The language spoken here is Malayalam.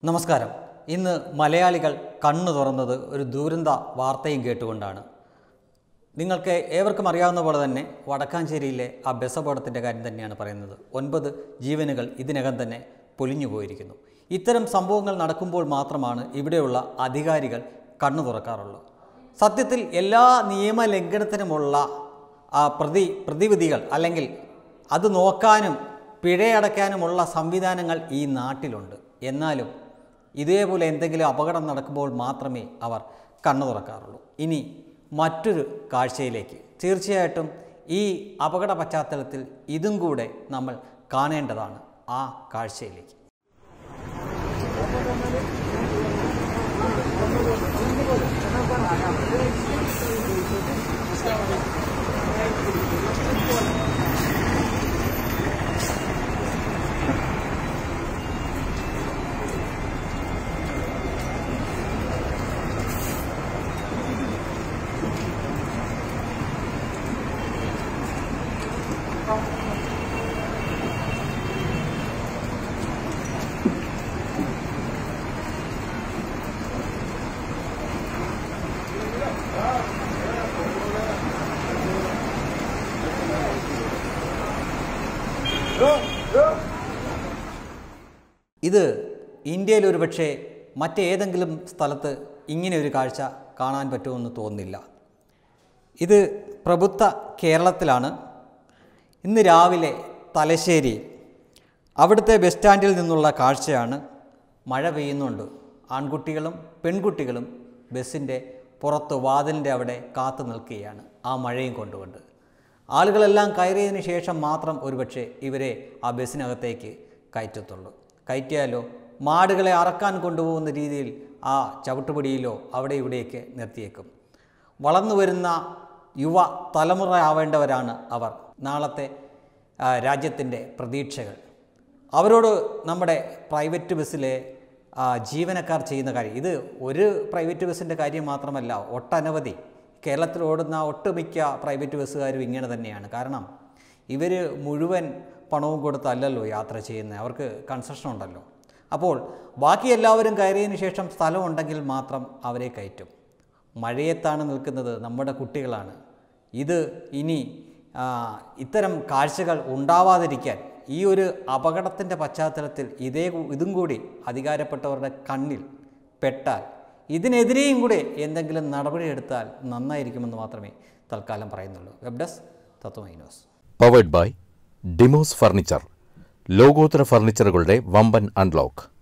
നമസ്കാരം ഇന്ന് മലയാളികൾ കണ്ണു തുറന്നത് ഒരു ദുരന്ത വാർത്തയും കേട്ടുകൊണ്ടാണ് നിങ്ങൾക്ക് ഏവർക്കും അറിയാവുന്ന പോലെ തന്നെ വടക്കാഞ്ചേരിയിലെ ആ ബസ് അപകടത്തിൻ്റെ കാര്യം തന്നെയാണ് പറയുന്നത് ഒൻപത് ജീവനുകൾ ഇതിനകം തന്നെ പൊലിഞ്ഞു പോയിരിക്കുന്നു ഇത്തരം സംഭവങ്ങൾ നടക്കുമ്പോൾ മാത്രമാണ് ഇവിടെയുള്ള അധികാരികൾ കണ്ണു തുറക്കാറുള്ളൂ സത്യത്തിൽ എല്ലാ നിയമലംഘനത്തിനുമുള്ള ആ പ്രതി പ്രതിവിധികൾ അല്ലെങ്കിൽ അത് നോക്കാനും പിഴയടയ്ക്കാനുമുള്ള സംവിധാനങ്ങൾ ഈ നാട്ടിലുണ്ട് എന്നാലും ഇതേപോലെ എന്തെങ്കിലും അപകടം നടക്കുമ്പോൾ മാത്രമേ അവർ കണ്ണു തുറക്കാറുള്ളൂ ഇനി മറ്റൊരു കാഴ്ചയിലേക്ക് തീർച്ചയായിട്ടും ഈ അപകട പശ്ചാത്തലത്തിൽ ഇതും കൂടെ നമ്മൾ കാണേണ്ടതാണ് ആ കാഴ്ചയിലേക്ക് ഇത് ഇന്ത്യയിൽ ഒരു പക്ഷേ മറ്റേതെങ്കിലും സ്ഥലത്ത് ഇങ്ങനെ ഒരു കാഴ്ച കാണാൻ പറ്റുമെന്ന് തോന്നുന്നില്ല ഇത് പ്രബുദ്ധ കേരളത്തിലാണ് ഇന്ന് രാവിലെ തലശ്ശേരി അവിടുത്തെ ബസ് സ്റ്റാൻഡിൽ നിന്നുള്ള കാഴ്ചയാണ് മഴ പെയ്യുന്നുണ്ട് ആൺകുട്ടികളും പെൺകുട്ടികളും ബസ്സിൻ്റെ പുറത്ത് വാതിലിൻ്റെ അവിടെ കാത്തു നിൽക്കുകയാണ് ആ മഴയും കൊണ്ടുകൊണ്ട് ആളുകളെല്ലാം കയറിയതിന് ശേഷം മാത്രം ഒരുപക്ഷെ ഇവരെ ആ ബസ്സിനകത്തേക്ക് കയറ്റത്തുള്ളൂ കയറ്റിയാലോ മാടുകളെ അറക്കാൻ കൊണ്ടുപോകുന്ന രീതിയിൽ ആ ചവിട്ടുപടിയിലോ അവിടെ ഇവിടെയൊക്കെ നിർത്തിയേക്കും വളർന്നു വരുന്ന യുവ തലമുറ ആവേണ്ടവരാണ് അവർ നാളത്തെ ആ, രാജ്യത്തിൻ്റെ പ്രതീക്ഷകൾ അവരോട് നമ്മുടെ പ്രൈവറ്റ് ബസ്സിലെ ആ, ജീവനക്കാർ ചെയ്യുന്ന കാര്യം ഇത് ഒരു പ്രൈവറ്റ് ബസ്സിൻ്റെ കാര്യം മാത്രമല്ല ഒട്ടനവധി കേരളത്തിൽ ഓടുന്ന ഒട്ടുമിക്ക പ്രൈവറ്റ് ബസ്സുകാരും ഇങ്ങനെ തന്നെയാണ് കാരണം ഇവർ മുഴുവൻ പണവും കൊടുത്തല്ലല്ലോ യാത്ര ചെയ്യുന്നത് അവർക്ക് കൺസെഷൻ ഉണ്ടല്ലോ അപ്പോൾ ബാക്കി എല്ലാവരും കയറിയതിന് ശേഷം സ്ഥലമുണ്ടെങ്കിൽ മാത്രം അവരെ കയറ്റും മഴയത്താണ് നിൽക്കുന്നത് നമ്മുടെ കുട്ടികളാണ് ഇത് ഇനി ആ, ഇത്തരം കാഴ്ചകൾ ഉണ്ടാവാതിരിക്കാൻ ഈ ഒരു അപകടത്തിൻ്റെ പശ്ചാത്തലത്തിൽ ഇതേ കൂ- ഇതും കൂടി അധികാരപ്പെട്ടവരുടെ കണ്ണിൽ പെട്ടാൽ ഇതിനെതിരെയും കൂടെ എന്തെങ്കിലും നടപടിയെടുത്താൽ നന്നായിരിക്കുമെന്ന് മാത്രമേ തൽക്കാലം പറയുന്നുള്ളൂ വെബ് ഡെസ്ക് തത്വമൈനോസ് പവേഡ് ബൈ ഡിമോസ് ഫർണിച്ചർ ലോകോത്തര ഫർണിച്ചറുകളുടെ വമ്പൻ അൺലോക്ക്